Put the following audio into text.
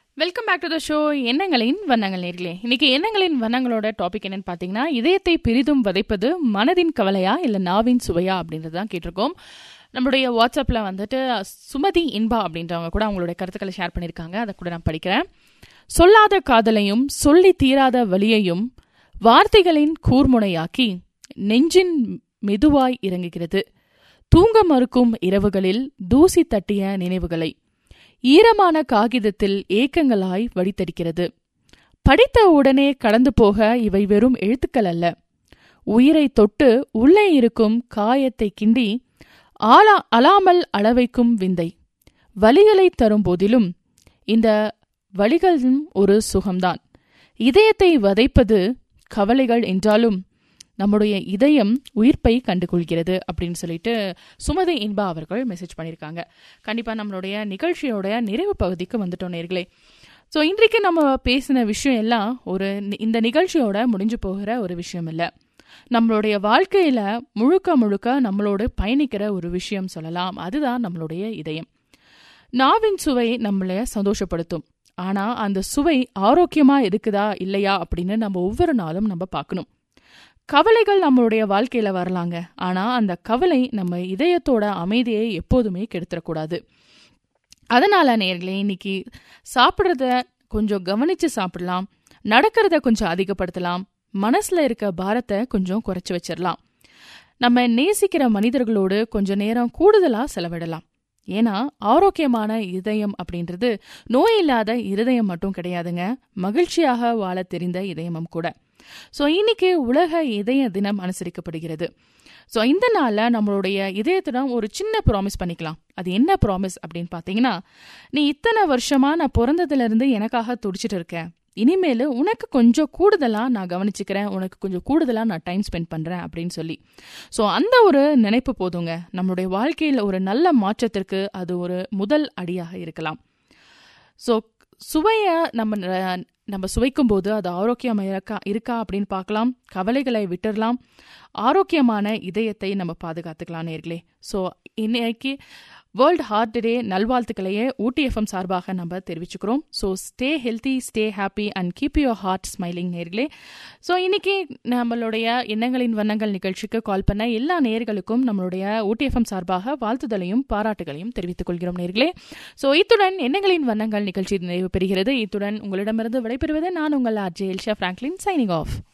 welcome back to the show எண்ணங்களின் வண்ணங்கள் நேர்களே இன்னைக்கு எண்ணங்களின் வண்ணங்களோட டாபிக் என்னன்னு பார்த்தீங்கன்னா இதயத்தை பெரிதும் வதைப்பது மனதின் கவலையா இல்லை நாவின் சுவையா அப்படின்றது தான் கேட்டிருக்கோம் நம்மளுடைய வாட்ஸ்அப்பில் வந்துட்டு சுமதி இன்பா அப்படின்றவங்க கூட அவங்களுடைய கருத்துக்களை ஷேர் பண்ணியிருக்காங்க அதை கூட நான் படிக்கிறேன் சொல்லாத காதலையும் சொல்லி தீராத வலியையும் வார்த்தைகளின் கூர்முனையாக்கி நெஞ்சின் மெதுவாய் இறங்குகிறது தூங்க மறுக்கும் இரவுகளில் தூசி தட்டிய நினைவுகளை ஈரமான காகிதத்தில் ஏக்கங்களாய் வடித்தடிக்கிறது படித்த உடனே கடந்து போக இவை வெறும் எழுத்துக்கள் அல்ல உயிரை தொட்டு உள்ளே இருக்கும் காயத்தை கிண்டி ஆளா அலாமல் அளவைக்கும் விந்தை வலிகளை தரும் போதிலும் இந்த வலிகளும் ஒரு சுகம்தான் இதயத்தை வதைப்பது கவலைகள் என்றாலும் நம்முடைய இதயம் உயிர்ப்பை கண்டுகொள்கிறது அப்படின்னு சொல்லிட்டு சுமதி இன்பா அவர்கள் மெசேஜ் பண்ணியிருக்காங்க கண்டிப்பாக நம்மளுடைய நிகழ்ச்சியோட நிறைவு பகுதிக்கு வந்துட்டோம் நேர்களே ஸோ இன்றைக்கு நம்ம பேசின விஷயம் எல்லாம் ஒரு இந்த நிகழ்ச்சியோட முடிஞ்சு போகிற ஒரு விஷயம் இல்லை நம்மளுடைய வாழ்க்கையில முழுக்க முழுக்க நம்மளோட பயணிக்கிற ஒரு விஷயம் சொல்லலாம் அதுதான் நம்மளுடைய இதயம் நாவின் சுவை நம்மளை சந்தோஷப்படுத்தும் ஆனா அந்த சுவை ஆரோக்கியமா இருக்குதா இல்லையா அப்படின்னு நம்ம ஒவ்வொரு நாளும் நம்ம பார்க்கணும் கவலைகள் நம்மளுடைய வாழ்க்கையில வரலாங்க ஆனா அந்த கவலை நம்ம இதயத்தோட அமைதியை எப்போதுமே கெடுத்துடக்கூடாது அதனால நேர்களே இன்னைக்கு சாப்பிட்றத கொஞ்சம் கவனிச்சு சாப்பிடலாம் நடக்கிறத கொஞ்சம் அதிகப்படுத்தலாம் மனசுல இருக்க பாரத்தை கொஞ்சம் குறைச்சு வச்சிடலாம் நம்ம நேசிக்கிற மனிதர்களோடு கொஞ்ச நேரம் கூடுதலா செலவிடலாம் ஏன்னா ஆரோக்கியமான இதயம் அப்படின்றது நோய் இல்லாத இருதயம் மட்டும் கிடையாதுங்க மகிழ்ச்சியாக வாழ தெரிந்த இதயமும் கூட ஸோ இன்னைக்கு உலக இதய தினம் அனுசரிக்கப்படுகிறது ஸோ இந்த நாளில் நம்மளுடைய இதயத்திடம் ஒரு சின்ன ப்ராமிஸ் பண்ணிக்கலாம் அது என்ன ப்ராமிஸ் அப்படின்னு பார்த்தீங்கன்னா நீ இத்தனை வருஷமா நான் பிறந்ததுலேருந்து எனக்காக துடிச்சிட்டு இருக்கேன் இனிமேல் உனக்கு கொஞ்சம் கூடுதலாக நான் கவனிச்சுக்கிறேன் உனக்கு கொஞ்சம் கூடுதலாக நான் டைம் ஸ்பெண்ட் பண்ணுறேன் அப்படின்னு சொல்லி ஸோ அந்த ஒரு நினைப்பு போதுங்க நம்மளுடைய வாழ்க்கையில் ஒரு நல்ல மாற்றத்திற்கு அது ஒரு முதல் அடியாக இருக்கலாம் ஸோ சுவையை நம்ம நம்ம சுவைக்கும் போது அது ஆரோக்கியம் இருக்கா இருக்கா அப்படின்னு பார்க்கலாம் கவலைகளை விட்டுடலாம் ஆரோக்கியமான இதயத்தை நம்ம பாதுகாத்துக்கலாம் நேர்களே ஸோ இன்னைக்கு வேர்ல்ட் ஹார்ட் டே நல்வாழ்த்துக்களையே ஊட்டி எஃப்எம் சார்பாக நம்ம தெரிவிச்சுக்கிறோம் so stay healthy stay happy and keep your heart smiling நேர்களே ஸோ இன்னைக்கு நம்மளுடைய எண்ணங்களின் வண்ணங்கள் நிகழ்ச்சிக்கு கால் பண்ண எல்லா நேர்களுக்கும் நம்மளுடைய ஊட்டி எஃப்எம் சார்பாக வாழ்த்துதலையும் பாராட்டுகளையும் தெரிவித்துக் கொள்கிறோம் நேர்களே ஸோ இத்துடன் எண்ணங்களின் வண்ணங்கள் நிகழ்ச்சி நிறைவு பெறுகிறது இத்துடன் உங்களிடமிருந்து விடைபெறுவது நான் உங்கள் RJ Elsha Franklin signing of